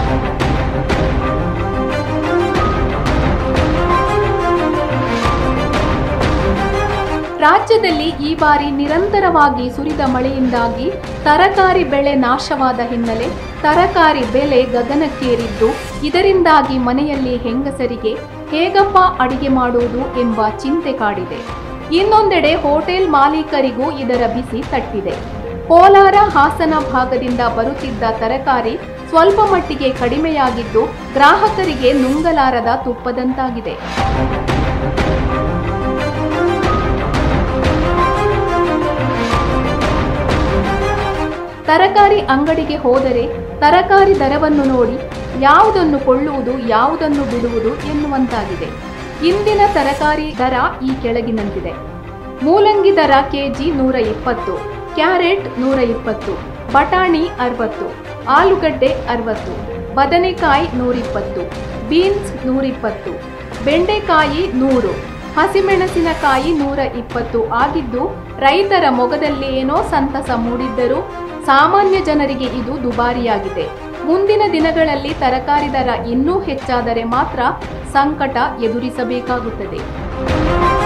ರಾಜ್ಯದಲ್ಲಿ ಈ ಬಾರಿ ನಿರಂತರವಾಗಿ ಸುರಿದ ಮಳೆಯಿಂದಾಗಿ ತರಕಾರಿ ಬೆಳೆ ನಾಶವಾದ ಹಿನ್ನೆಲೆ ತರಕಾರಿ ಬೆಲೆ ಗಗನಕ್ಕೇರಿದ್ದು ಇದರಿಂದಾಗಿ ಮನೆಯಲ್ಲಿ ಹೆಂಗಸರಿಗೆ ಹೇಗಪ್ಪ ಅಡಿಗೆ ಮಾಡುವುದು ಎಂಬ ಚಿಂತೆ ಕಾಡಿದೆ ಇನ್ನೊಂದೆಡೆ ಹೋಟೆಲ್ ಮಾಲೀಕರಿಗೂ ಇದರ ಬಿಸಿ ತಟ್ಟಿದೆ ಕೋಲಾರ ಹಾಸನ ಭಾಗದಿಂದ ಬರುತ್ತಿದ್ದ ತರಕಾರಿ ಸ್ವಲ್ಪ ಮಟ್ಟಿಗೆ ಕಡಿಮೆಯಾಗಿದ್ದು ಗ್ರಾಹಕರಿಗೆ ನುಂಗಲಾರದ ತುಪ್ಪದಂತಾಗಿದೆ ತರಕಾರಿ ಅಂಗಡಿಗೆ ಹೋದರೆ ತರಕಾರಿ ದರವನ್ನು ನೋಡಿ ಯಾವುದನ್ನು ಕೊಳ್ಳುವುದು ಯಾವುದನ್ನು ಬಿಡುವುದು ಎನ್ನುವಂತಾಗಿದೆ ಇಂದಿನ ತರಕಾರಿ ದರ ಈ ಕೆಳಗಿನಂತಿದೆ ಮೂಲಂಗಿ ದರ ಕೆಜಿ ನೂರ ಇಪ್ಪತ್ತು ಕ್ಯಾರೆಟ್ ನೂರ ಇಪ್ಪತ್ತು ಬಟಾಣಿ ಅರವತ್ತು ಆಲೂಗಡ್ಡೆ ಅರವತ್ತು ಬದನೆಕಾಯಿ ನೂರಿಪ್ಪತ್ತು ಬೀನ್ಸ್ ನೂರಿಪ್ಪತ್ತು ಬೆಂಡೆಕಾಯಿ ನೂರು ಹಸಿಮೆಣಸಿನಕಾಯಿ ನೂರ ಇಪ್ಪತ್ತು ಆಗಿದ್ದು ರೈತರ ಮೊಗದಲ್ಲಿ ಏನೋ ಸಂತಸ ಮೂಡಿದ್ದರೂ ಸಾಮಾನ್ಯ ಜನರಿಗೆ ಇದು ದುಬಾರಿಯಾಗಿದೆ ಮುಂದಿನ ದಿನಗಳಲ್ಲಿ ತರಕಾರಿ ದರ ಇನ್ನೂ ಹೆಚ್ಚಾದರೆ ಮಾತ್ರ ಸಂಕಟ ಎದುರಿಸಬೇಕಾಗುತ್ತದೆ